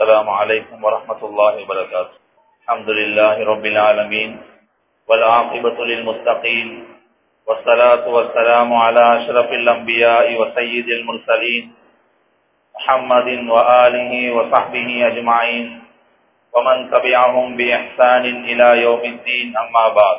السلام عليكم ورحمة الله وبركاته الحمد لله رب العالمين والعاقبة للمتقين والصلاة والسلام على أشرف الأنبياء وسيد المرسلين محمد وآله وصحبه أجمعين ومن تبعهم بإحسان إلى يوم الدين أما بعد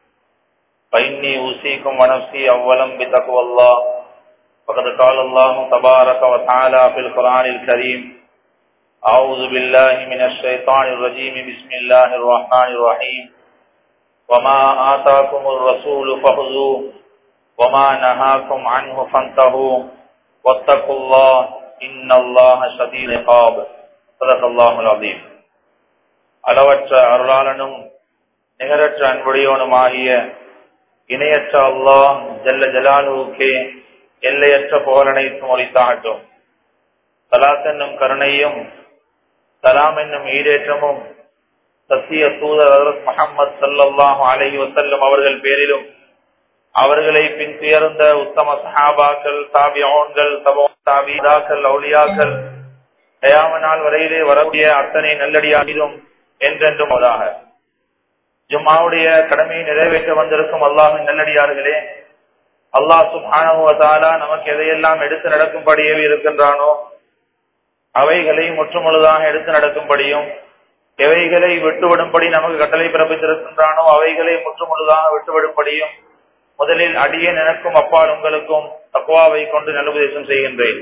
فإني أوصيكم ونفسي أولا بتقوى الله فقد قال الله تبارك وتعالى في القرآن الكريم أعوذ بالله من الشيطان الرجيم بسم الله الرحمن الرحيم وما آتاكم الرسول فخذوه وما نهاكم عنه فانتهوا واتقوا الله إن الله شديد العقاب صدق الله العظيم அளவற்ற அருளாளனும் நிகரற்ற அன்புடையவனுமாகிய இணையற்ற அல்லாஹ் ஜல்ல ஜலாலுவுக்கே எல்லையற்ற புகழனைத்தும் ஒளித்தாகட்டும் சலாத் என்னும் கருணையும் சலாம் என்னும் ஈடேற்றமும் சத்திய தூதர் ஹதரத் முகமது சல்லாஹு அலஹி வசல்லம் அவர்கள் பேரிலும் அவர்களை பின் துயர்ந்த உத்தம சஹாபாக்கள் தாபியோன்கள் தபோ தாபிதாக்கள் அவுலியாக்கள் தயாம நாள் வரையிலே வரக்கூடிய அத்தனை நல்லடியாகிலும் என்றென்றும் அதாக ஜும்மாவுடைய கடமையை நிறைவேற்ற வந்திருக்கும் அல்லாஹின் நல்லடியார்களே அல்லாஹ் சுபானுவதாலா நமக்கு எதையெல்லாம் எடுத்து நடக்கும்படியே இருக்கின்றானோ அவைகளை முற்றுமுழுதாக எடுத்து நடக்கும்படியும் எவைகளை விட்டுவிடும்படி நமக்கு கட்டளை பிறப்பித்திருக்கின்றானோ அவைகளை முற்றுமுழுதாக விட்டுவிடும்படியும் முதலில் அடியே எனக்கும் அப்பால் உங்களுக்கும் தக்குவாவை கொண்டு நல்லுபதேசம் செய்கின்றேன்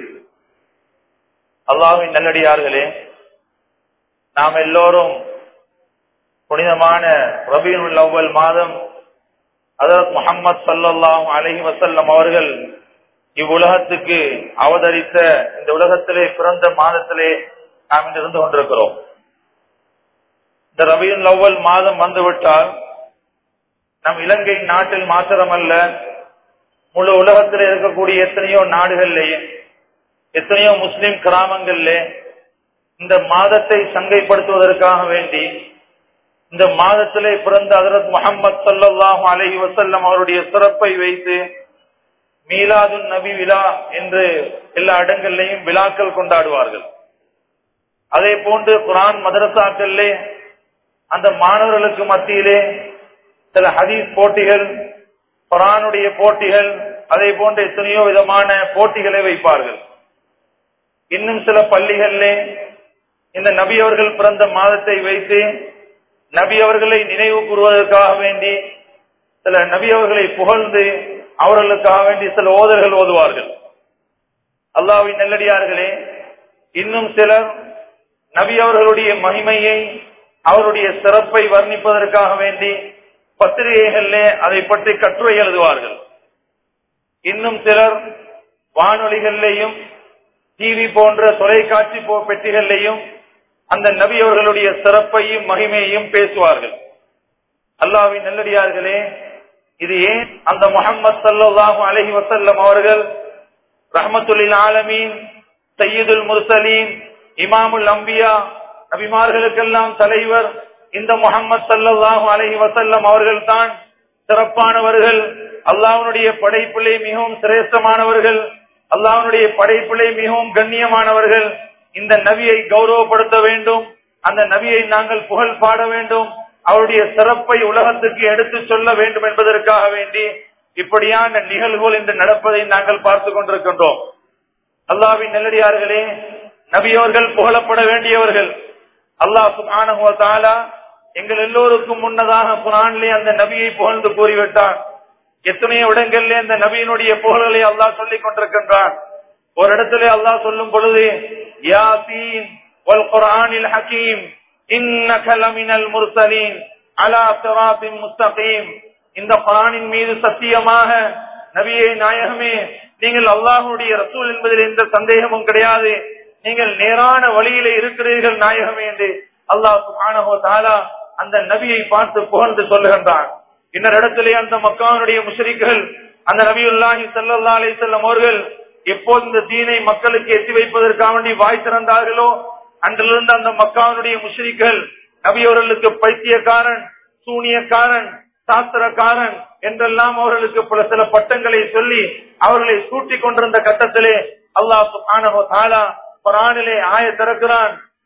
அல்லாஹின் நல்லடியார்களே நாம் எல்லோரும் புனிதமான ரபியுல் அவ்வல் மாதம் அதரத் முகமது சல்லாஹூ அலஹி வசல்லம் அவர்கள் இவ்வுலகத்துக்கு அவதரித்த இந்த உலகத்திலே பிறந்த மாதத்திலே நாம் இன்று இருந்து கொண்டிருக்கிறோம் இந்த ரபியுல் அவ்வல் மாதம் வந்துவிட்டால் நம் இலங்கை நாட்டில் மாத்திரமல்ல முழு உலகத்தில் இருக்கக்கூடிய எத்தனையோ நாடுகள்லேயே எத்தனையோ முஸ்லிம் கிராமங்களிலே இந்த மாதத்தை சங்கைப்படுத்துவதற்காக வேண்டி இந்த மாதத்திலே பிறந்த ஹதரத் முகமது சல்லாஹூ அலஹி வசல்லம் அவருடைய சிறப்பை வைத்து மீலாது நபி விழா என்று எல்லா இடங்களிலையும் விழாக்கள் கொண்டாடுவார்கள் அதே போன்று குரான் மதரசாக்களிலே அந்த மாணவர்களுக்கு மத்தியிலே சில ஹதீஸ் போட்டிகள் குரானுடைய போட்டிகள் அதே போன்ற எத்தனையோ விதமான போட்டிகளை வைப்பார்கள் இன்னும் சில பள்ளிகளிலே இந்த நபி அவர்கள் பிறந்த மாதத்தை வைத்து நபி அவர்களை நினைவு கூறுவதற்காக வேண்டி சில நபி அவர்களை புகழ்ந்து அவர்களுக்காக வேண்டி சில ஓதர்கள் ஓதுவார்கள் அல்லாவின் நெல்லடியார்களே இன்னும் சிலர் நபி அவர்களுடைய மகிமையை அவருடைய சிறப்பை வர்ணிப்பதற்காக வேண்டி பத்திரிகைகளிலே அதை பற்றி கட்டுரை எழுதுவார்கள் இன்னும் சிலர் வானொலிகளிலேயும் டிவி போன்ற தொலைக்காட்சி பெட்டிகளிலேயும் அந்த நபி அவர்களுடைய சிறப்பையும் மகிமையையும் பேசுவார்கள் அல்லாவின் நல்லடியார்களே இது ஏன் அந்த முகமது சல்லாஹு அலஹி வசல்லம் அவர்கள் ரஹமத்துல்லில் ஆலமீன் சையீதுல் முர்சலீம் இமாமுல் அம்பியா நபிமார்களுக்கெல்லாம் தலைவர் இந்த முகமது சல்லாஹூ அலஹி வசல்லம் அவர்கள் தான் சிறப்பானவர்கள் அல்லாஹனுடைய படைப்பிலே மிகவும் சிரேஷ்டமானவர்கள் அல்லாஹனுடைய படைப்பிலே மிகவும் கண்ணியமானவர்கள் இந்த நபியை கௌரவப்படுத்த வேண்டும் அந்த நபியை நாங்கள் புகழ் பாட வேண்டும் அவருடைய சிறப்பை உலகத்துக்கு எடுத்து சொல்ல வேண்டும் என்பதற்காக வேண்டி இப்படியான நிகழ்வுகள் இன்று நடப்பதை நாங்கள் பார்த்து கொண்டிருக்கின்றோம் அல்லாவின் நெல்லடியார்களே நபியவர்கள் புகழப்பட வேண்டியவர்கள் அல்லாஹ் சுபானா எங்கள் எல்லோருக்கும் முன்னதாக குரான்லே அந்த நபியை புகழ்ந்து கூறிவிட்டான் எத்தனையோ இடங்களிலே அந்த நபியினுடைய புகழ்களை அல்லாஹ் சொல்லிக் கொண்டிருக்கின்றான் ஒரு இடத்துல அல்லாஹ் சொல்லும் பொழுது யாசீன் வல் குர்ஆனில் ஹகீம் இன்னக லமினல் முர்சலீன் அலா சிராத்தின் முஸ்தகீம் இந்த குர்ஆனின் மீது சத்தியமாக நபியே நாயகமே நீங்கள் அல்லாஹ்வுடைய ரசூல் என்பதில் எந்த சந்தேகமும் கிடையாது நீங்கள் நேரான வழியிலே இருக்கிறீர்கள் நாயகமே என்று அல்லாஹ் சுப்ஹானஹு தஆலா அந்த நபியை பார்த்து புகழ்ந்து சொல்லுகின்றான் இன்னொரு இடத்திலே அந்த மக்கானுடைய முஷரிக்குகள் அந்த நபியுல்லாஹி ஸல்லல்லாஹு அலைஹி வஸல்லம் அவர்கள் எப்போது இந்த தீனை மக்களுக்கு எத்தி வைப்பதற்காக வேண்டி வாய் திறந்தார்களோ அன்றிலிருந்து அந்த மக்கானுடைய முஷரிக்குகள் நபி அவர்களுக்கு பைத்தியக்காரன் சூனியக்காரன் சாஸ்திரக்காரன் என்றெல்லாம் அவர்களுக்கு பல சில பட்டங்களை சொல்லி அவர்களை சூட்டிக் கொண்டிருந்த கட்டத்திலே அல்லாஹ் சுப்ஹானஹு தஆலா குர்ஆனிலே ஆய திறக்கிறான்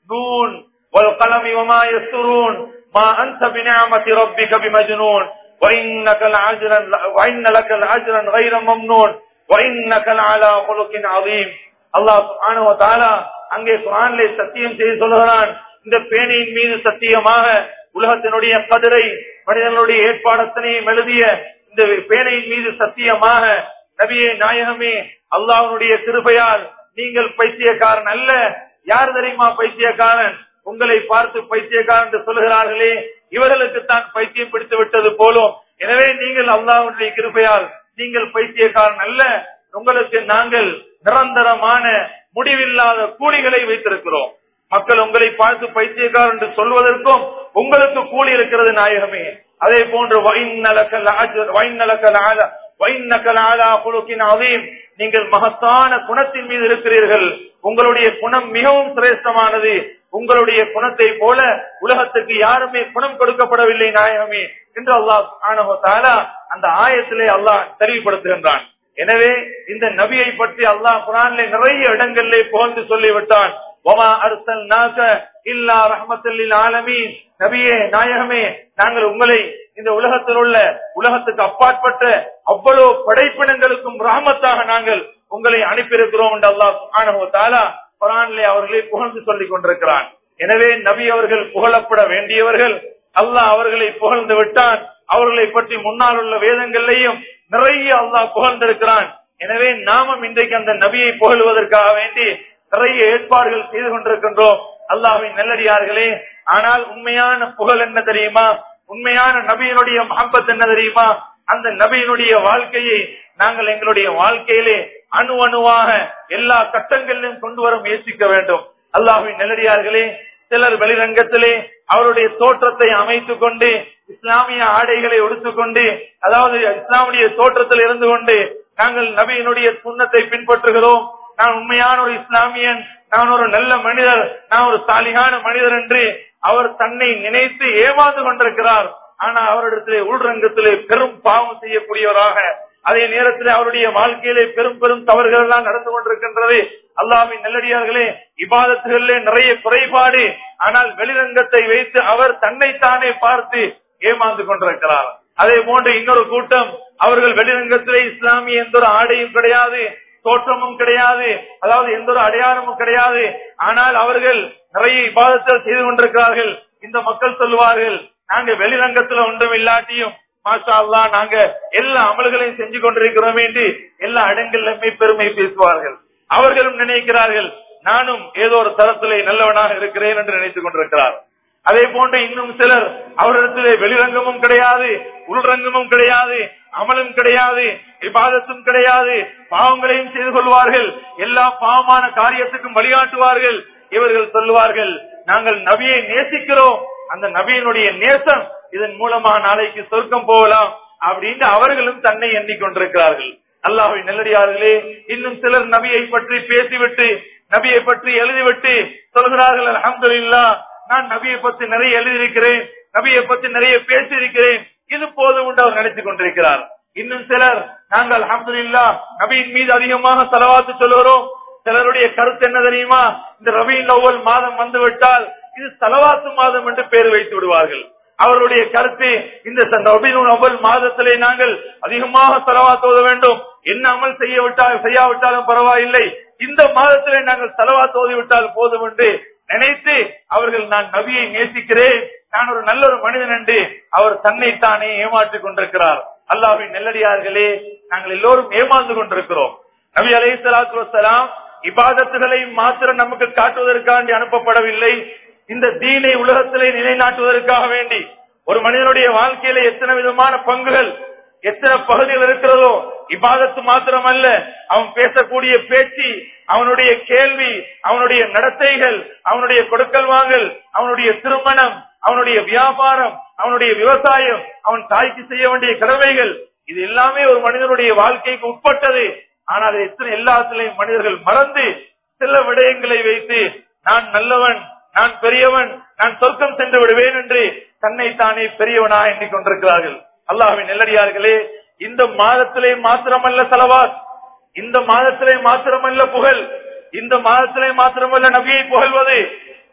நூன் والقلم وما يسطرون ما أنت بنعمة ربك بمجنون وإنك لعجرا وإن لك لأجرا غير ممنون وإنك لعلى خلق عظيم அல்லாஹ் சுப்ஹானஹு வ தஆலா அங்கே குர்ஆனிலே சத்தியம் செய்து சொல்கிறான் இந்த பேணியின் மீது சத்தியமாக உலகத்தினுடைய கதிரை மனிதர்களுடைய ஏற்பாடத்தனையும் எழுதிய இந்த பேணையின் மீது சத்தியமாக நபியே நாயகமே அல்லாஹ்வுடைய கிருபையால் நீங்கள் பைத்தியக்காரன் அல்ல யார் தெரியுமா பைத்தியக்காரன் உங்களை பார்த்து பைத்தியக்காரன் என்று சொல்கிறார்களே இவர்களுக்கு தான் பைத்தியம் பிடித்து விட்டது போலும் எனவே நீங்கள் அல்லாஹ்வுடைய கிருபையால் நீங்கள் பைத்தியக்காரன் அல்ல உங்களுக்கு நாங்கள் நிரந்தரமான முடிவில்லாத கூலிகளை வைத்திருக்கிறோம் மக்கள் உங்களை பார்த்து பைத்தியக்காரன் என்று சொல்வதற்கும் உங்களுக்கு கூலி இருக்கிறது நாயகமே அதே போன்று வைநலக்கல் ஆஜர் வைநலக்கல் ஆலா வைநக்கல் ஆலா குழுக்கின் அதையும் நீங்கள் மகத்தான குணத்தின் மீது இருக்கிறீர்கள் உங்களுடைய குணம் மிகவும் சிரேஷ்டமானது உங்களுடைய குணத்தை போல உலகத்துக்கு யாருமே குணம் கொடுக்கப்படவில்லை நாயகமே என்று அல்லாஹ் ஆனஹோ தாலா அந்த ஆயத்திலே அல்லாஹ் தெரிவுபடுத்துகின்றான் எனவே இந்த நபியை பற்றி அல்லாஹ் குரான்ல நிறைய இடங்களிலே புகழ்ந்து சொல்லிவிட்டான் ஒமா அர்சல் நாக இல்லா ரஹமத்தல்லில் ஆலமீன் நபியே நாயகமே நாங்கள் உங்களை இந்த உலகத்தில் உள்ள உலகத்துக்கு அப்பாற்பட்ட அவ்வளவு படைப்பினங்களுக்கும் ரஹமத்தாக நாங்கள் உங்களை அனுப்பியிருக்கிறோம் என்று அல்லாஹ் சுப்ஹானஹு வ தஆலா குரானிலே அவர்களை புகழ்ந்து சொல்லிக் கொண்டிருக்கிறான் எனவே நபி அவர்கள் புகழப்பட வேண்டியவர்கள் அல்லாஹ் அவர்களை புகழ்ந்து விட்டான் அவர்களை பற்றி முன்னால் உள்ள வேதங்கள்லையும் நிறைய அல்லாஹ் புகழ்ந்திருக்கிறான் எனவே நாமும் இன்றைக்கு அந்த நபியை புகழ்வதற்காக வேண்டி நிறைய ஏற்பாடுகள் செய்து கொண்டிருக்கின்றோம் அல்லாஹ்வின் நல்லடியார்களே ஆனால் உண்மையான புகழ் என்ன தெரியுமா உண்மையான நபியினுடைய மஹப்பத் என்ன தெரியுமா அந்த நபியினுடைய வாழ்க்கையை நாங்கள் எங்களுடைய வாழ்க்கையிலே அணு அணுவாக எல்லா கட்டங்களிலும் கொண்டு வர முயற்சிக்க வேண்டும் அல்லாஹ்வின் நல்லடியார்களே சிலர் வெளிரங்கத்திலே அவருடைய தோற்றத்தை அமைத்துக் கொண்டு இஸ்லாமிய ஆடைகளை உடுத்துக்கொண்டு அதாவது இஸ்லாமுடைய தோற்றத்தில் இருந்து கொண்டு நாங்கள் நபியினுடைய சுண்ணத்தை பின்பற்றுகிறோம் நான் உண்மையான ஒரு இஸ்லாமியன் நான் ஒரு நல்ல மனிதர் நான் ஒரு சாலிகான மனிதர் என்று அவர் தன்னை நினைத்து ஏமாந்து கொண்டிருக்கிறார் ஆனா அவரிடத்திலே உள்ரங்கத்திலே பெரும் பாவம் செய்யக்கூடியவராக அதே நேரத்தில் அவருடைய வாழ்க்கையிலே பெரும் பெரும் தவறுகள் எல்லாம் நடந்து கொண்டிருக்கின்றது அல்லாவின் நல்லடியார்களே இபாதத்துகளிலே நிறைய குறைபாடு ஆனால் வெளிரங்கத்தை வைத்து அவர் தன்னைத்தானே பார்த்து ஏமாந்து கொண்டிருக்கிறார் அதே போன்று இன்னொரு கூட்டம் அவர்கள் வெளிரங்கத்திலே இஸ்லாமிய எந்த ஒரு ஆடையும் கிடையாது தோற்றமும் கிடையாது அதாவது எந்த ஒரு அடையாளமும் கிடையாது ஆனால் அவர்கள் நிறைய இபாதத்தில் செய்து கொண்டிருக்கிறார்கள் இந்த மக்கள் சொல்லுவார்கள் நாங்க வெளிரங்கத்துல ஒன்றும் இல்லாட்டியும் மாஷா அல்லா நாங்க எல்லா அமல்களையும் செஞ்சு கொண்டிருக்கிறோம் என்று எல்லா இடங்களிலுமே பெருமை பேசுவார்கள் அவர்களும் நினைக்கிறார்கள் நானும் ஏதோ ஒரு தரத்திலே நல்லவனாக இருக்கிறேன் என்று நினைத்துக் கொண்டிருக்கிறார் அதே போன்று இன்னும் சிலர் அவரிடத்திலே வெளிரங்கமும் கிடையாது உள்ரங்கமும் கிடையாது அமலும் கிடையாது விவாதத்தும் கிடையாது பாவங்களையும் செய்து கொள்வார்கள் எல்லா பாவமான காரியத்துக்கும் வழிகாட்டுவார்கள் இவர்கள் சொல்லுவார்கள் நாங்கள் நபியை நேசிக்கிறோம் அந்த நபியினுடைய நேசம் இதன் மூலமா நாளைக்கு சொர்க்கம் போகலாம் அப்படின்னு அவர்களும் தன்னை எண்ணிக்கொண்டிருக்கிறார்கள் அல்லாஹை நல்லடியார்களே இன்னும் சிலர் நபியை பற்றி பேசிவிட்டு நபியை பற்றி எழுதிவிட்டு சொல்கிறார்கள் அலமதுல்லா நான் நபியை பத்தி நிறைய எழுதியிருக்கிறேன் நபியை பத்தி நிறைய பேசியிருக்கிறேன் இது போதும் என்று அவர் நினைத்துக் கொண்டிருக்கிறார் இன்னும் சிலர் நாங்கள் அஹமதுல்லா நபியின் மீது அதிகமாக செலவாத்து சொல்லுகிறோம் சிலருடைய கருத்து என்ன தெரியுமா இந்த ரபியின் ஒவ்வொரு மாதம் வந்து விட்டால் இது செலவாத்து மாதம் என்று பேர் வைத்து விடுவார்கள் அவருடைய கருத்து இந்த ஒவ்வொரு மாதத்திலே நாங்கள் அதிகமாக செலவாத்துவத வேண்டும் என்ன அமல் செய்ய விட்டால் செய்யாவிட்டாலும் பரவாயில்லை இந்த மாதத்திலே நாங்கள் செலவாத்துவதி விட்டால் போதும் என்று நினைத்து அவர்கள் நான் நபியை நேசிக்கிறேன் நான் ஒரு நல்ல ஒரு மனிதன் என்று அவர் தன்னைத்தானே ஏமாற்றிக் கொண்டிருக்கிறார் அல்லாவின் நெல்லடியார்களே நாங்கள் எல்லோரும் ஏமாந்து கொண்டிருக்கிறோம் நபி அலை சலாத்து வசலாம் இபாதத்துகளை மாத்திரம் நமக்கு காட்டுவதற்காண்டி அனுப்பப்படவில்லை இந்த தீனை உலகத்திலே நிலைநாட்டுவதற்காக வேண்டி ஒரு மனிதனுடைய வாழ்க்கையில எத்தனை விதமான பங்குகள் எத்தனை பகுதிகள் இருக்கிறதோ இபாதத்து மாத்திரமல்ல அவன் பேசக்கூடிய பேச்சு அவனுடைய கேள்வி அவனுடைய நடத்தைகள் அவனுடைய கொடுக்கல் வாங்கல் அவனுடைய திருமணம் அவனுடைய வியாபாரம் அவனுடைய விவசாயம் அவன் தாய்க்கு செய்ய வேண்டிய கடமைகள் இது எல்லாமே ஒரு மனிதனுடைய வாழ்க்கைக்கு உட்பட்டது ஆனால் எத்தனை எல்லாத்திலையும் மனிதர்கள் மறந்து சில விடயங்களை வைத்து நான் நல்லவன் நான் பெரியவன் நான் சொர்க்கம் சென்று விடுவேன் என்று தன்னைத்தானே பெரியவனா எண்ணிக்கொண்டிருக்கிறார்கள் அல்லாஹின் நெல்லடியார்களே இந்த மாதத்திலே மாத்திரமல்ல செலவாத் இந்த மாதத்திலே மாத்திரமல்ல புகழ் இந்த மாதத்திலே மாத்திரமல்ல நபியை புகழ்வது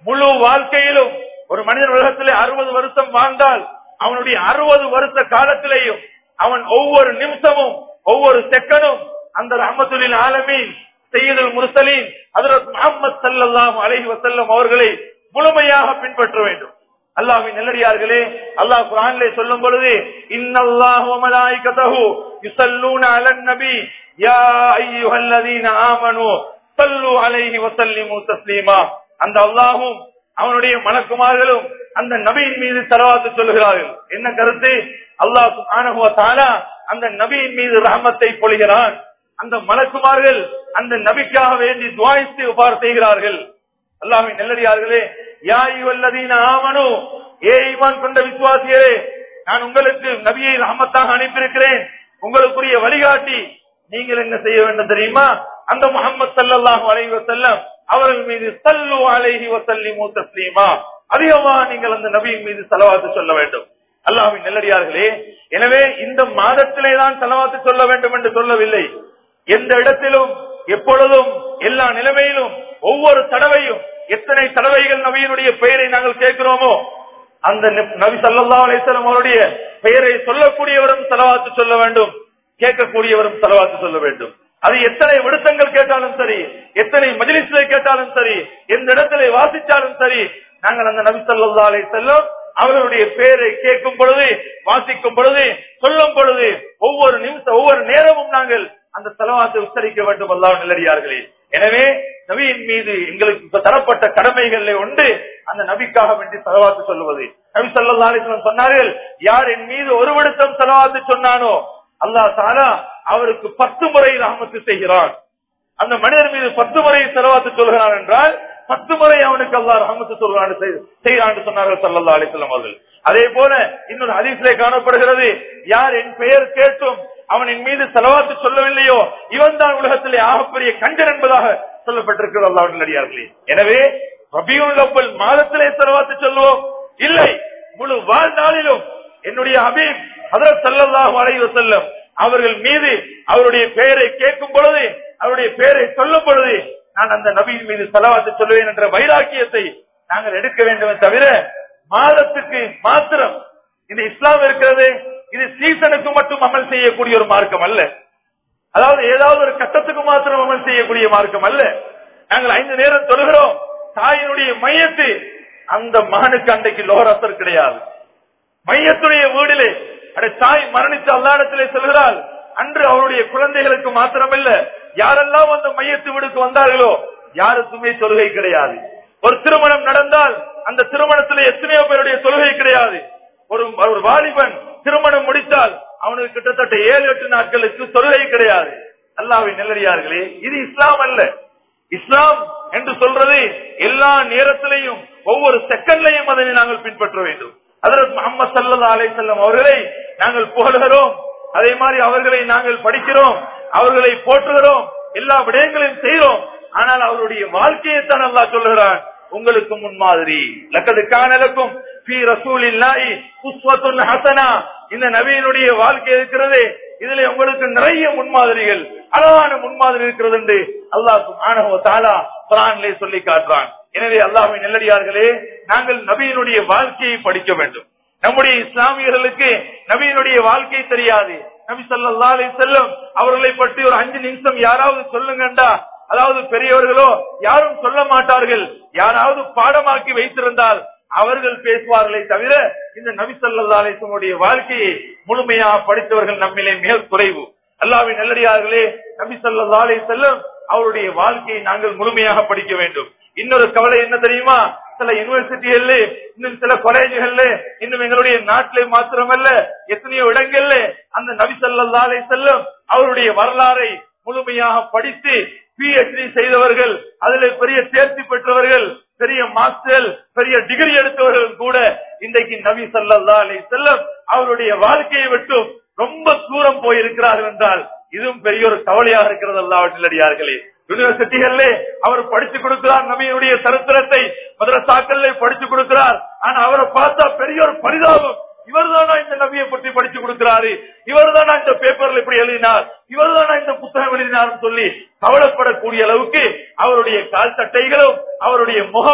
முழு வாழ்க்கையிலும் ஒரு மனிதன் உலகத்திலே அறுபது வருஷம் வாழ்ந்தால் அவனுடைய அறுபது வருஷ காலத்திலேயும் அவன் ஒவ்வொரு நிமிஷமும் ஒவ்வொரு செகண்டும் அந்த ரஹமத்துலின் ஆலமீன் செய்யுதல் முர்சலீன் ஹஜரத் முஹம்மது ஸல்லல்லாஹு அலைஹி வஸல்லம் அவர்களை முழுமையாக பின்பற்ற வேண்டும் அல்லாஹ்வின் நல்லடியார்களே அல்லாஹ் குர்ஆனிலே சொல்லும் பொழுது இன்னல்லாஹு வ மலாயிகத்தஹு யுஸல்லூன அலன் நபி யா அய்யுஹல்லதீன ஆமனு ஸல்லு அலைஹி வ ஸல்லிமு தஸ்லீமா அந்த அல்லாஹ்வும் அவனுடைய மலக்குமார்களும் அந்த நபியின் மீது தலவாத்து சொல்கிறார்கள் என்ன கருத்து அல்லாஹ் சுப்ஹானஹு வ தஆலா அந்த நபியின் மீது ரஹமத்தை பொழிகிறான் அந்த மலக்குமார்கள் அந்த நபிக்காக வேண்டி துவாய்த்து உபார் செய்கிறார்கள் அல்லாஹ்வின் நல்லடியார்களே யா அய்யுஹல்லதீன ஆமனு ஏ ஈமான் கொண்ட விசுவாசிகளே நான் உங்களுக்கு நபியை ரஹமத்தாக அனுப்பியிருக்கிறேன் உங்களுக்குரிய வழிகாட்டி நீங்கள் என்ன செய்ய வேண்டும் தெரியுமா அந்த முகமது சல்லல்லாஹு அலைஹி வஸல்லம் அவர்கள் மீது சல்லு அலைஹி வஸல்லிமு தஸ்லீமா அதிகமா நீங்கள் அந்த நபியின் மீது செலவாத்து சொல்ல வேண்டும் அல்லாஹ்வின் நல்லடியார்களே எனவே இந்த மாதத்திலே தான் செலவாத்து சொல்ல வேண்டும் என்று சொல்லவில்லை எந்த இடத்திலும் எப்பொழுதும் எல்லா நிலைமையிலும் ஒவ்வொரு தடவையும் எத்தனை தடவைகள் நபியினுடைய பெயரை நாங்கள் கேட்கிறோமோ அந்த நபி- நபி சல்லா அலிஸ்லாம் அவருடைய பெயரை சொல்லக்கூடியவரும் செலவாத்து சொல்ல வேண்டும் கேட்கக்கூடியவரும் செலவாத்து சொல்ல வேண்டும் அது எத்தனை விடுத்தங்கள் கேட்டாலும் சரி எத்தனை மஜிலிஸ்ல கேட்டாலும் சரி எந்த இடத்துல வாசிச்சாலும் சரி நாங்கள் அந்த நபி சல்லா அலிஸ்லாம் அவர்களுடைய பெயரை கேட்கும் பொழுது வாசிக்கும் பொழுது சொல்லும் பொழுது ஒவ்வொரு நிமிஷம் ஒவ்வொரு நேரமும் நாங்கள் அந்த செலவாத்தை உச்சரிக்க வேண்டும் அல்லாஹ் நல்லடியார்களே எனவே நபியின் மீது எங்களுக்கு தரப்பட்ட கடமைகள்ல உண்டு அந்த நபிக்காக வேண்டி செலவாத்து சொல்லுவது நபி ஸல்லல்லாஹு அலைஹி வஸல்லம் சொன்னார்கள் யார் என் மீது ஒரு விடுத்தம் செலவாத்து சொன்னானோ அல்லாஹ் தாலா அவருக்கு பத்து முறை ரஹமத்து செய்கிறான் அந்த மனிதர் மீது பத்து முறை செலவாத்து சொல்கிறான் என்றால் பத்து முறை அவனுக்கு அல்லாஹ் ரஹமத்து சொல்றான் செய்கிறான் சொன்னார்கள் சல்லல்லா அலிஸ்லாம் அவர்கள் அதே போல இன்னொரு ஹதீஸ்லே காணப்படுகிறது யார் என் பெயர் கேட்டும் அவன் என் மீது செலவாத்து சொல்லவில்லையோ இவன் தான் உலகத்திலே ஆகப்பெரிய கஞ்சன் என்பதாக சொல்லப்பட்டிருக்கிறது அல்லாஹ் நடிகார்களே எனவே ரபியுல் அவ்வல் மாதத்திலே செலவாத்து சொல்லுவோம் இல்லை முழு வாழ்நாளிலும் என்னுடைய ஹபீப் ஹதரத் ஸல்லல்லாஹு அலைஹி வஸல்லம் அவர்கள் மீது அவருடைய பெயரை கேட்கும் பொழுது அவருடைய பெயரை சொல்லும் பொழுது நான் அந்த நபியின் மீது செலவாத்து சொல்லுவேன் என்ற வைராக்கியத்தை நாங்கள் எடுக்க வேண்டுமே தவிர மாதத்துக்கு மாத்திரம் இந்த இஸ்லாம் இருக்கிறது இது சீசனுக்கு மட்டும் அமல் செய்யக்கூடிய ஒரு மார்க்கம் அல்ல அதாவது ஏதாவது ஒரு கட்டத்துக்கு மாத்திரம் அமல் செய்யக்கூடிய மார்க்கம் அல்ல நாங்கள் ஐந்து நேரம் தொழுகிறோம் தாயினுடைய மையத்து அந்த மகனுக்கு அன்றைக்கு லோகரசர் கிடையாது மையத்துடைய வீடிலே அட தாய் மரணித்து அல்லாடத்திலே செல்கிறாள் அன்று அவருடைய குழந்தைகளுக்கு மாத்திரமல்ல யாரெல்லாம் அந்த மையத்து வீடுக்கு வந்தார்களோ யாருக்குமே தொழுகை கிடையாது ஒரு திருமணம் நடந்தால் அந்த திருமணத்தில் எத்தனையோ பேருடைய தொழுகை கிடையாது ஒரு ஒரு வாலிபன் திருமணம் முடித்தால் அவனுக்கு கிட்டத்தட்ட ஏழு எட்டு நாட்களுக்கு தொழுகை கிடையாது அல்லாவின் நெல்லடியார்களே இது இஸ்லாம் அல்ல இஸ்லாம் என்று சொல்றது எல்லா நேரத்திலையும் ஒவ்வொரு செகண்ட்லையும் அதனை நாங்கள் பின்பற்ற வேண்டும் அதற்கு முகமது சல்லா அலை செல்லம் அவர்களை நாங்கள் புகழ்கிறோம் அதே மாதிரி அவர்களை நாங்கள் படிக்கிறோம் அவர்களை போற்றுகிறோம் எல்லா விடயங்களையும் செய்கிறோம் ஆனால் அவருடைய வாழ்க்கையை தான் அல்லாஹ் சொல்லுகிறான் உங்களுக்கு முன்மாதிரி லக்கது காணலுக்கும் பி ரசூலில்லாஹி உஸ்வத்துன் ஹசனா இந்த நபியினுடைய வாழ்க்கை இருக்கிறது இதுல உங்களுக்கு நிறைய முன்மாதிரிகள் அழகான முன்மாதிரி இருக்கிறது என்று அல்லாஹ் சுப்ஹானஹு வ தஆலா குர்ஆனிலே சொல்லி காட்டுறான் எனவே அல்லாஹ்வின் நல்லடியார்களே நாங்கள் நபியினுடைய வாழ்க்கையை படிக்க வேண்டும் நம்முடைய இஸ்லாமியர்களுக்கு நபியினுடைய வாழ்க்கை தெரியாது நபி ஸல்லல்லாஹு அலைஹி வஸல்லம் அவர்களை பற்றி ஒரு அஞ்சு நிமிஷம் யாராவது சொல்லுங்கண்டா அதாவது பெரியவர்களோ யாரும் சொல்ல மாட்டார்கள் யாராவது பாடமாக்கி வைத்திருந்தால் அவர்கள் பேசுவார்களே தவிர இந்த நபி ஸல்லல்லாஹு அலைஹி வஸல்லம் வாழ்க்கையை முழுமையாக படித்தவர்கள் நம்மிலே மிக குறைவு அல்லாஹ்வின் நல்லடியார்களே நபி ஸல்லல்லாஹு அலைஹி வஸல்லம் அவருடைய வாழ்க்கையை நாங்கள் முழுமையாக படிக்க வேண்டும் இன்னொரு கவலை என்ன தெரியுமா சில யூனிவர்சிட்டிகள்ல இன்னும் சில காலேஜுகள்ல இன்னும் எங்களுடைய நாட்டிலே மாத்திரமல்ல எத்தனையோ இடங்கள்ல அந்த நபி ஸல்லல்லாஹு அலைஹி வஸல்லம் அவருடைய வரலாறை முழுமையாக படித்து பிஹெச்டி செய்தவர்கள் அதுல பெரிய தேர்ச்சி பெற்றவர்கள் பெரிய மாஸ்டர் பெரிய டிகிரி எடுத்தவர்கள் கூட இன்றைக்கு நபி ஸல்லல்லாஹு அலைஹி வஸல்லம் அவருடைய வாழ்க்கையை விட்டும் ரொம்ப தூரம் போயிருக்கிறார்கள் என்றால் இதுவும் பெரிய ஒரு கவலையாக இருக்கிறது அல்லாவற்றிலடியார்களே யூனிவர்சிட்டிகள்ல அவர் படிச்சு கொடுக்கிறார் நபியுடைய சரித்திரத்தை மதரசாக்கள்ல படிச்சு கொடுக்கிறார் ஆனா அவரை பார்த்தா பெரிய ஒரு பரிதாபம் இவர் தானா இந்த நபியை பற்றி படிச்சு கொடுக்கிறாரு இவர் தானா இந்த பேப்பர்ல இப்படி எழுதினார் இவர் தானா இந்த புத்தகம் எழுதினார் சொல்லி கவலைப்படக்கூடிய அளவுக்கு அவருடைய கால் சட்டைகளும் அவருடைய முகமும்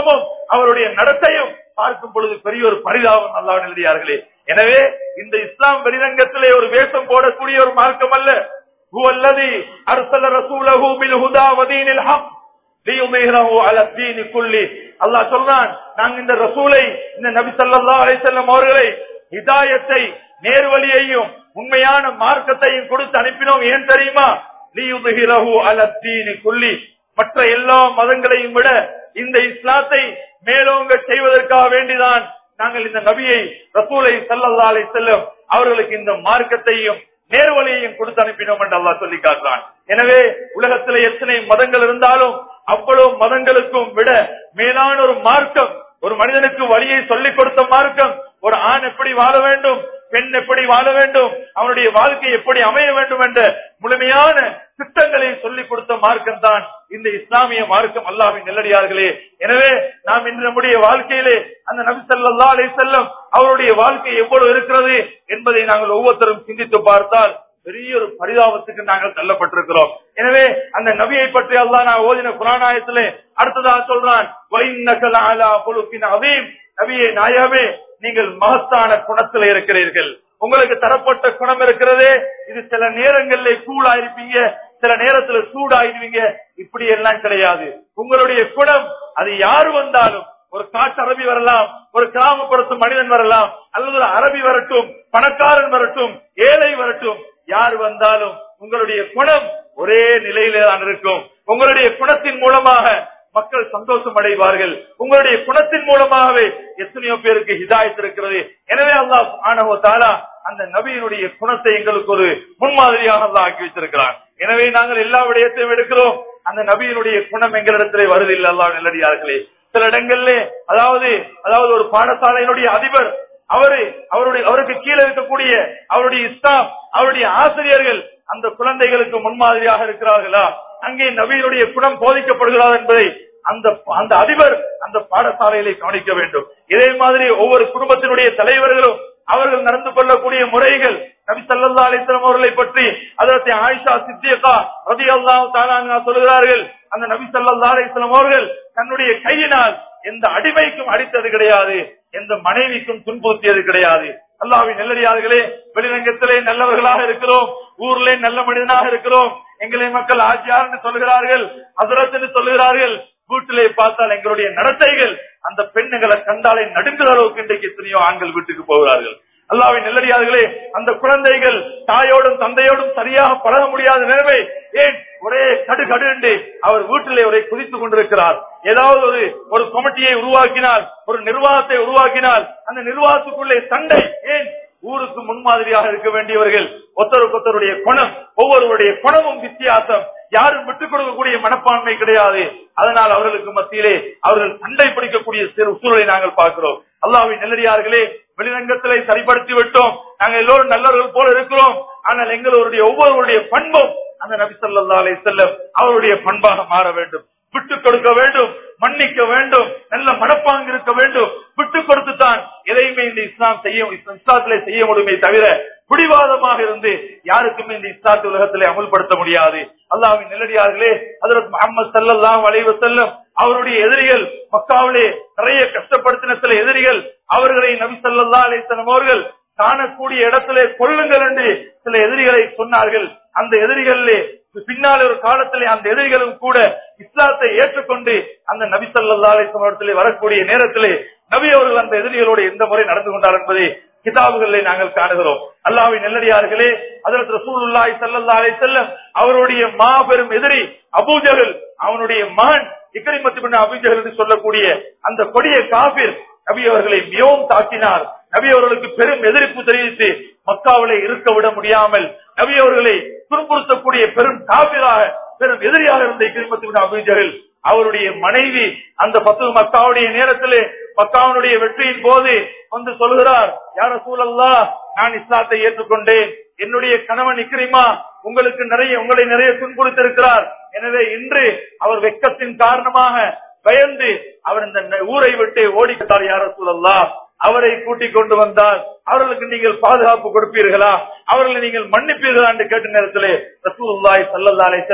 அவருடைய நடத்தையும் பார்க்கும் பொழுது பெரிய ஒரு பரிதாபம் அல்லா எழுதியார்களே எனவே இந்த இஸ்லாம் வெளிரங்கத்திலே ஒரு வேஷம் போடக்கூடிய ஒரு மார்க்கம் அல்ல هو الذي ارسل رسوله بالهدى ودين الحق ليظهره على الدين كله அல்லாஹ் சொல்றான் நாங்க இந்த ரசூலை இந்த நபி ஸல்லல்லாஹு அலைஹி வஸல்லம் அவர்களை ஹிதாயத்தை நேர்வழியையும் உண்மையான மார்க்கத்தையும் கொடுத்து அனுப்பினோம் ஏன் தெரியுமா லியுظهره على الدين كله மற்ற எல்லா மதங்களையும் விட இந்த இஸ்லாத்தை மேலோங்க செய்வதற்காக வேண்டிதான் நாங்கள் இந்த நபியை ரசூலை ஸல்லல்லாஹு அலைஹி வஸல்லம் அவர்களுக்கு இந்த மார்க்கத்தையும் நேர்வழியையும் கொடுத்து அனுப்பினோம் என்று அல்லாஹ் சொல்லி காட்டுறான் எனவே உலகத்தில் எத்தனை மதங்கள் இருந்தாலும் அவ்வளவு மதங்களுக்கும் விட மேலான ஒரு மார்க்கம் ஒரு மனிதனுக்கு வழியை சொல்லிக் கொடுத்த மார்க்கம் ஒரு ஆண் எப்படி வாழ வேண்டும் பெண் எப்படி வாழ வேண்டும் அவனுடைய வாழ்க்கை எப்படி அமைய வேண்டும் என்ற முழுமையான திட்டங்களை சொல்லிக் கொடுத்த மார்க்கம் தான் இந்த இஸ்லாமிய மார்க்கம் அல்லாவின் நெல்லடியார்களே எனவே நாம் இன்று நம்முடைய வாழ்க்கையிலே அந்த நபி ஸல்லல்லாஹு அலைஹி வஸல்லம் அவருடைய வாழ்க்கை எவ்வளவு இருக்கிறது என்பதை நாங்கள் ஒவ்வொருத்தரும் சிந்தித்து பார்த்தால் பெரிய ஒரு பரிதாபத்துக்கு நாங்கள் தள்ளப்பட்டிருக்கிறோம் எனவே அந்த நபியை பற்றி அல்லாஹ் நான் ஓதின குரானாயத்திலே அடுத்ததாக சொல்றான் "வஇன்னக லஅலா குலுக்கின் அதீம்." நபியே நாயகமே நீங்கள் மகத்தான குணத்தில் இருக்கிறீர்கள் உங்களுக்கு தரப்பட்ட குணம் இருக்கிறதே இது சில நேரங்களிலே கூலா இருப்பீங்க சில நேரத்துல சூடாயிருவீங்க இப்படி எல்லாம் கிடையாது உங்களுடைய குணம் அது யாரு வந்தாலும் ஒரு காட்டு அரபி வரலாம் ஒரு கிராமப்புறத்து மனிதன் வரலாம் அல்லது ஒரு அரபி வரட்டும் பணக்காரன் வரட்டும் ஏழை வரட்டும் யார் வந்தாலும் உங்களுடைய குணம் ஒரே நிலையிலே தான் இருக்கும் உங்களுடைய குணத்தின் மூலமாக மக்கள் சந்தோஷம் அடைவார்கள் உங்களுடைய குணத்தின் மூலமாகவே எத்தனையோ பேருக்கு ஹிதாயத் இருக்கிறது எனவே அல்லாஹ் ஆனவோ தாலா அந்த நபியினுடைய குணத்தை எங்களுக்கு ஒரு முன்மாதிரியாக அல்லாஹ் ஆக்கி வச்சிருக்கிறான் எனவே நாங்கள் எல்லா விடயத்தையும் எடுக்கிறோம் அந்த நபியினுடைய குணம் எங்களிடத்திலே வருதில்லை அல்லாஹ் நல்லடியார்களே சில இடங்களிலே அதாவது அதாவது ஒரு பாடசாலையினுடைய அதிபர் அவரு அவருடைய அவருக்கு கீழே இருக்கக்கூடிய அவருடைய இஸ்லாம் அவருடைய ஆசிரியர்கள் அந்த குழந்தைகளுக்கு முன்மாதிரியாக இருக்கிறார்களா அங்கே நபியினுடைய குணம் போதிக்கப்படுகிறார் என்பதை அந்த அந்த அதிபர் அந்த பாடசாலையிலே கவனிக்க வேண்டும் இதே மாதிரி ஒவ்வொரு குடும்பத்தினுடைய தலைவர்களும் அவர்கள் நடந்து கொள்ளக்கூடிய முறைகள் நபி சல்லா அலிஸ்லாம் அவர்களை பற்றி அதற்கு ஆயிஷா சித்தியக்கா ரதி அல்லாஹ் சொல்கிறார்கள் அந்த நபி சல்லா அலிஸ்லாம் அவர்கள் தன்னுடைய கையினால் எந்த அடிமைக்கும் அடித்தது கிடையாது எந்த மனைவிக்கும் துன்புறுத்தியது கிடையாது அல்லாவின் நல்லடியார்களே வெளிரங்கத்திலே நல்லவர்களாக இருக்கிறோம் ஊர்ல நல்ல மனிதனாக இருக்கிறோம் எங்களை மக்கள் ஆட்சியார் சொல்கிறார்கள் அசரத் சொல்லுகிறார்கள் வீட்டிலே பார்த்தால் எங்களுடைய நடத்தைகள் அந்த பெண்ணுகளை கண்டாலே நடுங்குற அளவுக்கு இன்றைக்கு எத்தனையோ ஆண்கள் வீட்டுக்கு போகிறார்கள் அல்லாவின் நெல்லடியார்களே அந்த குழந்தைகள் தாயோடும் தந்தையோடும் சரியாக பழக முடியாத நிலைமை ஏன் ஒரே கடு கடு அவர் வீட்டிலே ஒரே குதித்துக் கொண்டிருக்கிறார் ஏதாவது ஒரு ஒரு கமிட்டியை உருவாக்கினால் ஒரு நிர்வாகத்தை உருவாக்கினால் அந்த நிர்வாகத்துக்குள்ளே சண்டை ஏன் ஊருக்கு முன்மாதிரியாக இருக்க வேண்டியவர்கள் ஒருத்தருக்கு ஒருத்தருடைய குணம் ஒவ்வொருவருடைய குணமும் வித்தியாசம் யாரும் விட்டுக் கொடுக்கக்கூடிய மனப்பான்மை கிடையாது அதனால் அவர்களுக்கு மத்தியிலே அவர்கள் சண்டை பிடிக்கக்கூடிய சிறு சூழலை நாங்கள் பார்க்கிறோம் அல்லாவின் நெல்லடியார்களே வெளிரங்கத்திலே சரிப்படுத்தி விட்டோம் நாங்கள் எல்லோரும் நல்லவர்கள் போல இருக்கிறோம் ஆனால் எங்களுடைய ஒவ்வொருவருடைய பண்பும் அந்த நபி சொல்லா அலை செல்லம் அவருடைய பண்பாக மாற வேண்டும் விட்டுக் கொடுக்க வேண்டும் மன்னிக்க வேண்டும் நல்ல மனப்பாங்கு இருக்க வேண்டும் விட்டுக் கொடுத்துத்தான் எதையுமே இந்த இஸ்லாம் செய்ய இஸ்லாத்திலே செய்ய முடியுமே தவிர பிடிவாதமாக இருந்து யாருக்குமே இந்த இஸ்லாத்து உலகத்திலே அமல்படுத்த முடியாது அல்லாவின் நெல்லடியார்களே அதற்கு முகமது சல்லாஹ் அலைவ செல்லம் அவருடைய எதிரிகள் மக்காவிலே நிறைய கஷ்டப்படுத்தின சில எதிரிகள் அவர்களை நபி சல்லா அலிசல்லம் அவர்கள் காணக்கூடிய இடத்திலே கொள்ளுங்கள் என்று சில எதிரிகளை சொன்னார்கள் அந்த எதிரிகளிலே பின்னால் ஒரு காலத்திலே அந்த எதிரிகளும் கூட இஸ்லாத்தை ஏற்றுக்கொண்டு அந்த நபி சல்லா அலிஸ்லத்திலே வரக்கூடிய நேரத்திலே நபி அவர்கள் அந்த எதிரிகளோடு எந்த முறை நடந்து கொண்டார் என்பதை கிதாபுகளிலே நாங்கள் காணுகிறோம் அல்லாவின் நெல்லடியார்களே அதற்கு ரசூலுல்லாய் சல்லல்லா அலை செல்லம் அவருடைய மாபெரும் எதிரி அபூஜகல் அவனுடைய மகன் இக்கரிமத்து பின் அபூஜகல் என்று சொல்லக்கூடிய அந்த கொடிய காபிர் நபி அவர்களை மிகவும் தாக்கினார் நபி அவர்களுக்கு பெரும் எதிர்ப்பு தெரிவித்து மக்காவிலே இருக்க விட முடியாமல் நபி அவர்களை துன்புறுத்தக்கூடிய பெரும் காபிராக பெரும் எதிரியாக இருந்த இக்கிரிமத்து அபிஜகல் அவருடைய மனைவி அந்த பத்து மக்காவுடைய நேரத்திலே மக்காவுடைய வெற்றியின் போது வந்து சொல்கிறார் யார சூழல்லா நான் இஸ்லாத்தை ஏற்றுக்கொண்டேன் என்னுடைய கணவன் இக்ரிமா உங்களுக்கு நிறைய உங்களை நிறைய துன்புறுத்திருக்கிறார் எனவே இன்று அவர் வெக்கத்தின் காரணமாக பயந்து அவர் இந்த ஊரை விட்டு ஓடிக்கிட்டார் யார சூழல்லா அவரை கூட்டிக் கொண்டு வந்தால் அவர்களுக்கு நீங்கள் பாதுகாப்பு கொடுப்பீர்களா அவர்களை நீங்கள் மன்னிப்பீர்களா என்று கேட்ட நேரத்திலே ரசூலுல்லாய் சல்லல்லா அலை செல்லம்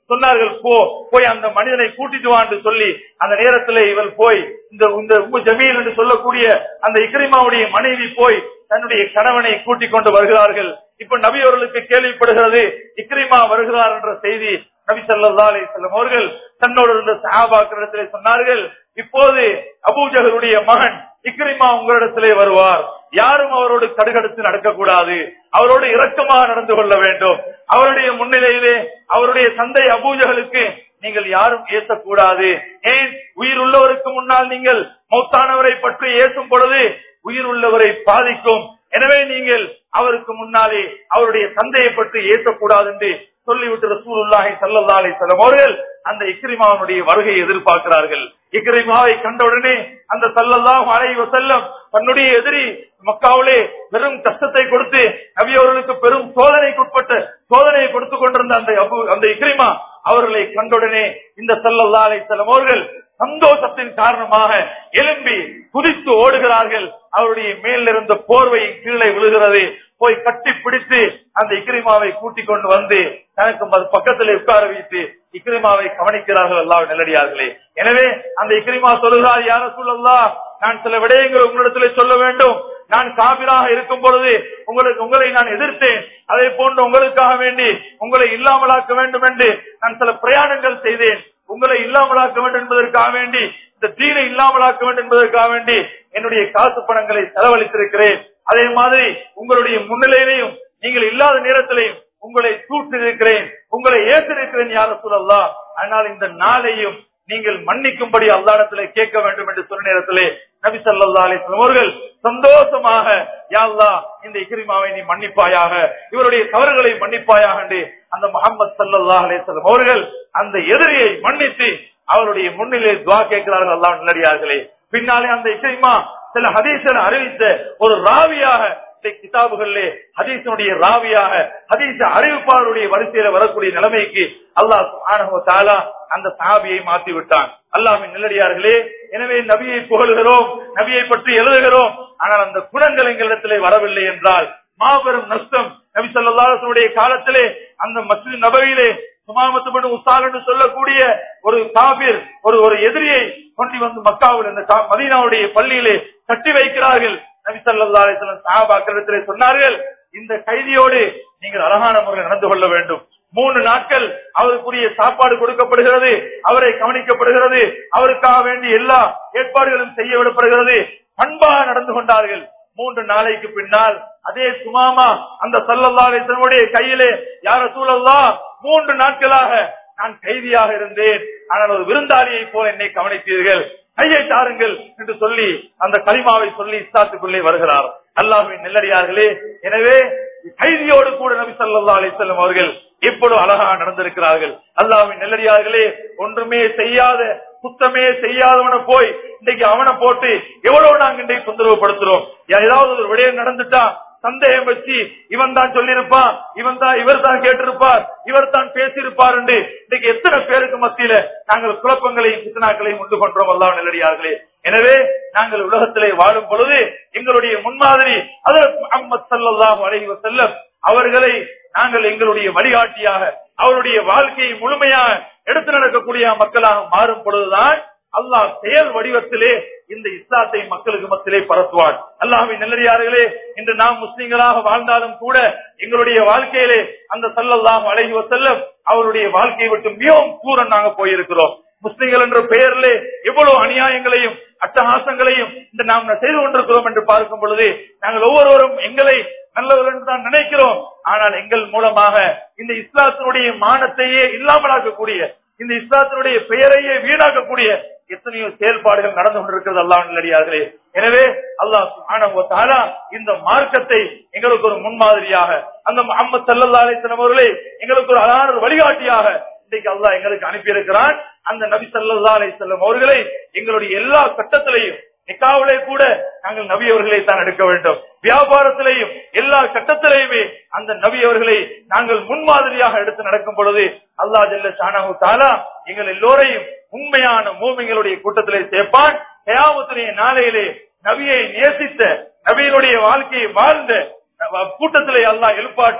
சொன்னார்கள் போ போய் அந்த மனிதனை கூட்டிட்டு வான்னு சொல்லி அந்த நேரத்தில் இவள் போய் இந்த இந்த உம்மு ஜமீல் என்று சொல்லக்கூடிய அந்த இக்ரிமாவுடைய மனைவி போய் தன்னுடைய கணவனை கூட்டிக் கொண்டு வருகிறார்கள் இப்ப நபி அவர்களுக்கு கேள்விப்படுகிறது இக்ரிமா வருகிறார் என்ற செய்தி நபி ஸல்லல்லாஹு அலைஹி வஸல்லம் அவர்கள் தன்னோடு இருந்த சஹாபாக்களிடத்திலே சொன்னார்கள் இப்போது அபூஜஹலுடைய மகன் இக்ரிமா உங்களிடத்திலே வருவார் யாரும் அவரோடு கடுகடுத்து நடக்கக்கூடாது அவரோடு இரக்கமாக நடந்து கொள்ள வேண்டும் அவருடைய முன்னிலையிலே அவருடைய தந்தை அபூஜகளுக்கு நீங்கள் யாரும் ஏசக்கூடாது ஏன் உயிர் உள்ளவருக்கு முன்னால் நீங்கள் மௌத்தானவரை பற்றி ஏசும் பொழுது உயிர் உள்ளவரை பாதிக்கும் எனவே நீங்கள் அவருக்கு முன்னாலே அவருடைய தந்தையை பற்றி ஏசக்கூடாது என்று சொல்லிவிட்டு ரசூலுல்லாஹி ஸல்லல்லாஹு அலைஹி வஸல்லம் அவர்கள் அந்த இக்ரிமாவுடைய வருகையை எதிர்பார்க்கிறார்கள் இக்ரிமாவை கண்டவுடனே அந்த ஸல்லல்லாஹு அலைஹி வஸல்லம் தன்னுடைய எதிரி மக்காவிலே பெரும் கஷ்டத்தை கொடுத்து நபி அவர்களுக்கு பெரும் சோதனைக்குட்பட்ட சோதனையை கொடுத்து கொண்டிருந்த அந்த அபு அந்த இக்ரிமா அவர்களை கண்டவுடனே இந்த ஸல்லல்லாஹு அலைஹி வஸல்லம் அவர்கள் சந்தோஷத்தின் காரணமாக எழும்பி குதித்து ஓடுகிறார்கள் அவருடைய மேல் இருந்த போர்வையின் கீழே விழுகிறது போய் கட்டி பிடித்து அந்த இக்ரிமாவை கூட்டிக் கொண்டு வந்து தனக்கு மறு பக்கத்தில் உட்கார வைத்து இக்ரிமாவை கவனிக்கிறார்கள் அல்லாஹ் நெல்லடியார்களே எனவே அந்த இக்ரிமா சொல்லுகிறார் யார சொல்லலாம் நான் சில விடயங்கள் உங்களிடத்திலே சொல்ல வேண்டும் நான் காபிராக இருக்கும் பொழுது உங்களுக்கு உங்களை நான் எதிர்த்தேன் அதே போன்று உங்களுக்காக வேண்டி உங்களை இல்லாமலாக்க வேண்டும் என்று நான் சில பிரயாணங்கள் செய்தேன் உங்களை இல்லாமலாக்க வேண்டும் என்பதற்காக வேண்டி இந்த தீனை இல்லாமலாக்க வேண்டும் என்பதற்காக வேண்டி என்னுடைய காசு பணங்களை செலவழித்திருக்கிறேன் அதே மாதிரி உங்களுடைய முன்னிலையிலையும் நீங்கள் இல்லாத நேரத்திலையும் உங்களை தூற்றிருக்கிறேன் உங்களை ஏற்றிருக்கிறேன் யார சொல்லலாம் ஆனால் இந்த நாளையும் நீங்கள் மன்னிக்கும்படி அல்லாடத்திலே கேட்க வேண்டும் என்று சொன்ன நேரத்திலே நபி சல்லா அலிஸ்லாம் அவர்கள் சந்தோஷமாக யாழ்லா இந்த இக்ரிமாவை நீ மன்னிப்பாயாக இவருடைய தவறுகளை மன்னிப்பாயாக என்று அந்த முகமது சல்லா அலிஸ்லாம் அவர்கள் அந்த எதிரியை மன்னித்து அவருடைய முன்னிலை துவா கேட்கிறார்கள் அல்லாஹ் நல்லடியார்களே பின்னாலே அந்த இசைமா சில ஹதீசன் அறிவித்த ஒரு ராவியாக இந்த கிதாபுகளிலே ஹதீசனுடைய ராவியாக ஹதீச அறிவிப்பாளருடைய வரிசையில வரக்கூடிய நிலைமைக்கு அல்லாஹ் சுப்ஹானஹு வ தஆலா அந்த சாபியை மாற்றி விட்டான் அல்லாஹ்வின் நல்லடியார்களே எனவே நபியை புகழுகிறோம் நபியை பற்றி எழுதுகிறோம் ஆனால் அந்த குணங்கள் எங்களிடத்திலே வரவில்லை என்றால் மாபெரும் நஷ்டம் நபி ஸல்லல்லாஹு காலத்திலே அந்த மஸ்ஜித் நபவியிலே சுமாமத்துபடு உஸ்தால் என்று சொல்லக்கூடிய ஒரு காபிர் ஒரு ஒரு எதிரியை கொண்டு வந்து மக்காவில் இந்த கா- மதீனாவுடைய பள்ளியிலே கட்டி வைக்கிறார்கள் நபி ஸல்லல்லாஹு அலைஹி வஸல்லம் சஹாபாக்களிடத்திலே சொன்னார்கள் இந்த கைதியோடு நீங்கள் அழகான முறையில் நடந்து கொள்ள வேண்டும் மூன்று நாட்கள் அவருக்குரிய சாப்பாடு கொடுக்கப்படுகிறது அவரை கவனிக்கப்படுகிறது அவருக்காக வேண்டி எல்லா ஏற்பாடுகளும் செய்ய விடப்படுகிறது பண்பாக நடந்து கொண்டார்கள் மூன்று நாளைக்கு பின்னால் அதே சுமாமா அந்த சல்லல்லாடைய கையிலே யார சூழல்லா மூன்று நாட்களாக நான் கைதியாக இருந்தேன் ஆனால் ஒரு விருந்தாளியை போல என்னை கவனித்தீர்கள் கையை தாருங்கள் என்று சொல்லி அந்த கலிமாவை சொல்லி இஸ்லாத்துக்குள்ளே வருகிறார் அல்லாஹ்வின் நெல்லடியார்களே எனவே கைதியோடு கூட நபி ஸல்லல்லாஹு அலைஹி வஸல்லம் அவர்கள் எப்பொழுது அழகாக நடந்திருக்கிறார்கள் அல்லாஹ்வின் நெல்லடியார்களே ஒன்றுமே செய்யாத சுத்தமே செய்யாதவனை போய் இன்னைக்கு அவனை போட்டு எவ்வளவு நாங்க இன்றைக்கு தொந்தரவுப்படுத்துறோம் ஏதாவது ஒரு விடயம் நடந்துட்டா சந்தேகம் வச்சு இவன் தான் சொல்லியிருப்பான் இவன் தான் இவர் தான் கேட்டிருப்பார் இவர் தான் பேசியிருப்பார் என்று இன்னைக்கு எத்தனை பேருக்கு மத்தியில நாங்கள் குழப்பங்களையும் சித்தனாக்களையும் உண்டு பண்றோம் அல்லாஹ் நல்லடியார்களே எனவே நாங்கள் உலகத்திலே வாழும் பொழுது எங்களுடைய முன்மாதிரி அதற்கு முஹம்மது ஸல்லல்லாஹு அலைஹி வஸல்லம் அவர்களை நாங்கள் எங்களுடைய வழிகாட்டியாக அவருடைய வாழ்க்கையை முழுமையாக எடுத்து நடக்கக்கூடிய மக்களாக மாறும் பொழுதுதான் அல்லாஹ் செயல் வடிவத்திலே இந்த இஸ்லாத்தை மக்களுக்கு மத்தியிலே பரப்புவார் அல்லாஹ்வின் நல்லடியார்களே இன்று நாம் முஸ்லிம்களாக வாழ்ந்தாலும் கூட எங்களுடைய வாழ்க்கையிலே அந்த சல்லல்லாஹு அலைஹி வஸல்லம் அவருடைய வாழ்க்கையை விட்டு மிகவும் தூரம் நாங்க போயிருக்கிறோம் முஸ்லிம்கள் என்ற பெயரிலே எவ்வளவு அநியாயங்களையும் அட்டகாசங்களையும் இந்த நாம் செய்து கொண்டிருக்கிறோம் என்று பார்க்கும் பொழுது நாங்கள் ஒவ்வொருவரும் எங்களை நல்லவர் என்று தான் நினைக்கிறோம் ஆனால் எங்கள் மூலமாக இந்த இஸ்லாத்தினுடைய மானத்தையே இல்லாமலாக்கக்கூடிய இந்த இஸ்லாத்தினுடைய பெயரையே வீணாக்கக்கூடிய எத்தனையோ செயல்பாடுகள் நடந்து கொண்டிருக்கிறது அல்லாஹ் நல்லடியார்களே எனவே அல்லாஹ் சுப்ஹானஹு வ தஆலா இந்த மார்க்கத்தை எங்களுக்கு ஒரு முன்மாதிரியாக அந்த முஹம்மது ஸல்லல்லாஹு அலைஹி வஸல்லம் அவர்களை எங்களுக்கு ஒரு அழகான ஒரு வழிகாட்டியாக இன்றைக்கு அல்லாஹ் எங்களுக்கு அனுப்பியிருக்கிறான் அந்த நபி ஸல்லல்லாஹு அலைஹி வஸல்லம் அவர்களை எங்களுடைய எல்லா கட்டத்திலையும் நிக்காவிலே கூட நாங்கள் நபி அவர்களை தான் எடுக்க வேண்டும் வியாபாரத்திலேயும் எல்லா கட்டத்திலேயுமே அந்த நபி அவர்களை நாங்கள் முன்மாதிரியாக எடுத்து நடக்கும் பொழுது அல்லாஹ் ஜல்ல ஷானஹு தாலா எங்கள் எல்லோரையும் உண்மையான மூமிங்களுடைய கூட்டத்திலே சேர்ப்பான் கயாமத்துடைய நாளையிலே நபியை நேசித்த நபியினுடைய வாழ்க்கையை வாழ்ந்த கூட்டத்திலே அல்லாஹ் எழுப்பாட்டி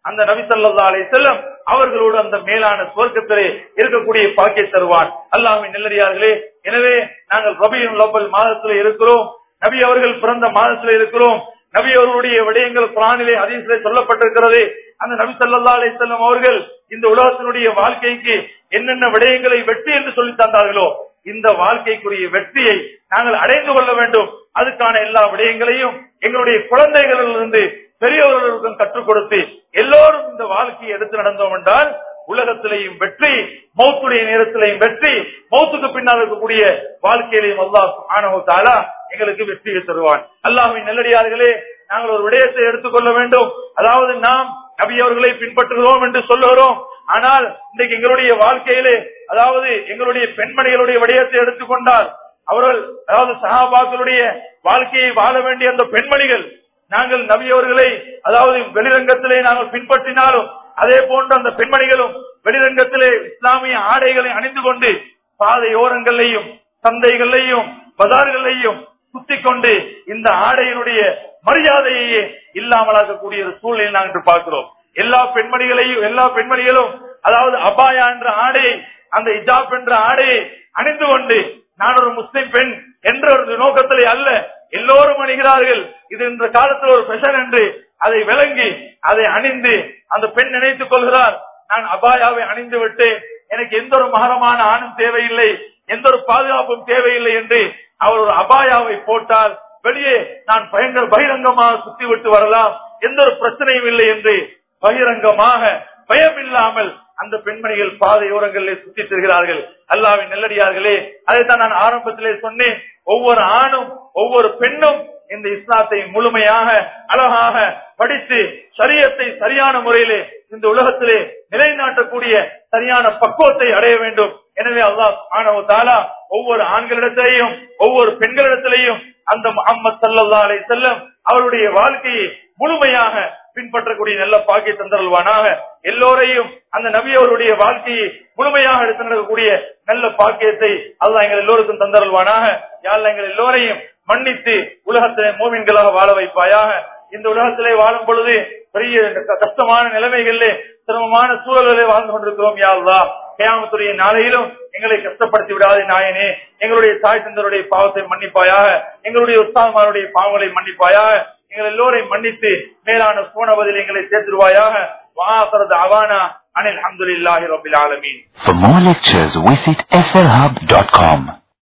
அந்த நபி ஸல்லல்லாஹு அலைஹி வஸல்லம் அவர்களோடு அந்த மேலான சுவர்க்கத்திலே இருக்கக்கூடிய பாக்கிய தருவான் அல்லாஹ்வின் நல்லடியார்களே எனவே நாங்கள் ரபியுல் அவ்வல் மாதத்திலே இருக்கிறோம் நபி அவர்கள் பிறந்த மாதத்திலே இருக்கிறோம் நபி அவர்களுடைய விடயங்கள் குரானிலே ஹதீஸிலே சொல்லப்பட்டிருக்கிறது அந்த நபி ஸல்லல்லாஹு அலைஹி வஸல்லம் அவர்கள் இந்த உலகத்தினுடைய வாழ்க்கைக்கு என்னென்ன விடயங்களை வெற்றி என்று சொல்லி தந்தார்களோ இந்த வாழ்க்கைக்குரிய வெற்றியை நாங்கள் அடைந்து கொள்ள வேண்டும் அதுக்கான எல்லா விடயங்களையும் எங்களுடைய குழந்தைகளிலிருந்து பெரியவர்களுக்கும் கற்றுக் கொடுத்து எல்லோரும் இந்த வாழ்க்கையை எடுத்து நடந்தோம் என்றால் உலகத்திலேயும் வெற்றி மௌத்துடைய நேரத்திலேயும் வெற்றி மௌத்துக்கு பின்னால் இருக்கக்கூடிய வாழ்க்கையிலையும் அல்லாஹ் ஆனவ தாலா எங்களுக்கு வெற்றியை தருவான் அல்லாஹின் நல்லடியார்களே நாங்கள் ஒரு விடயத்தை எடுத்துக்கொள்ள வேண்டும் அதாவது நாம் நபி அவர்களை பின்பற்றுகிறோம் என்று சொல்லுகிறோம் ஆனால் இன்றைக்கு எங்களுடைய வாழ்க்கையிலே அதாவது எங்களுடைய பெண்மணிகளுடைய விடயத்தை எடுத்துக்கொண்டால் அவர்கள் அதாவது சஹாபாக்களுடைய வாழ்க்கையை வாழ வேண்டிய அந்த பெண்மணிகள் நாங்கள் நபி அவர்களை அதாவது வெளிரங்கத்திலே நாங்கள் பின்பற்றினாலும் அதே போன்று அந்த பெண்மணிகளும் வெளிரங்கத்திலே இஸ்லாமிய ஆடைகளை அணிந்து கொண்டு பாதையோரங்களையும் சந்தைகளையும் பஜார்களையும் சுத்திக் கொண்டு இந்த ஆடையினுடைய மரியாதையே இல்லாமலாக்கக்கூடிய ஒரு சூழ்நிலை நாங்கள் இன்று பார்க்கிறோம் எல்லா பெண்மணிகளையும் எல்லா பெண்மணிகளும் அதாவது அபாயா என்ற ஆடையை அந்த இஜாப் என்ற ஆடையை அணிந்து கொண்டு நான் ஒரு முஸ்லிம் பெண் என்ற ஒரு நோக்கத்திலே அல்ல எல்லோரும் அணிகிறார்கள் இது இந்த காலத்தில் ஒரு பெஷன் என்று அதை விளங்கி அதை அணிந்து அந்த பெண் நினைத்துக் கொள்கிறார் நான் அபாயாவை அணிந்து விட்டேன் எனக்கு எந்த ஒரு மகரமான ஆணும் தேவையில்லை எந்த ஒரு பாதுகாப்பும் தேவையில்லை என்று அவர் ஒரு அபாயாவை போட்டால் வெளியே நான் பயங்கர பகிரங்கமாக சுத்தி விட்டு வரலாம் எந்த ஒரு பிரச்சனையும் இல்லை என்று பகிரங்கமாக பயம் இல்லாமல் அந்த பெண்மணிகள் பாதையோரங்களிலே சுத்தி திரிகிறார்கள் அல்லாவின் நெல்லடியார்களே அதைத்தான் நான் ஆரம்பத்திலே சொன்னேன் ஒவ்வொரு ஆணும் ஒவ்வொரு பெண்ணும் இந்த இஸ்லாத்தை முழுமையாக அழகாக படித்து சரியத்தை சரியான முறையிலே இந்த உலகத்திலே நிலைநாட்டக்கூடிய சரியான பக்குவத்தை அடைய வேண்டும் எனவே அல்லாஹ் ஆனவ தாலா ஒவ்வொரு ஆண்களிடத்திலேயும் ஒவ்வொரு பெண்களிடத்திலேயும் அந்த முகமது சல்லா அலை செல்லம் அவருடைய வாழ்க்கையை முழுமையாக பின்பற்றக்கூடிய நல்ல பாக்கிய தந்தருள்வானாக எல்லோரையும் அந்த நபி அவருடைய வாழ்க்கையை முழுமையாக எடுத்து நடக்கக்கூடிய நல்ல பாக்கியத்தை அல்லாஹ் எங்கள் எல்லோருக்கும் தந்தருள்வானாக யாழ்ல எங்கள் எல்லோரையும் மன்னித்து உலகத்திலே மூமின்களாக வாழ வைப்பாயாக இந்த உலகத்திலே வாழும் பொழுது பெரிய கஷ்டமான நிலைமைகளிலே சிரமமான சூழல்களை வாழ்ந்து கொண்டிருக்கிறோம் யாழ்லா கேமத்துடைய நாளையிலும் எங்களை கஷ்டப்படுத்தி விடாதே நாயனே எங்களுடைய தாய் தந்தருடைய பாவத்தை மன்னிப்பாயாக எங்களுடைய உற்சாகமாருடைய பாவங்களை மன்னிப்பாயாக எங்கள் எல்லோரையும் மன்னித்து மேலான சோனவதில் எங்களை சேர்த்துருவாயாக வாசரது அவானா அனில் அஹமதுல்லாஹி ரபில் ஆலமீன் For more lectures, visit slhub.com.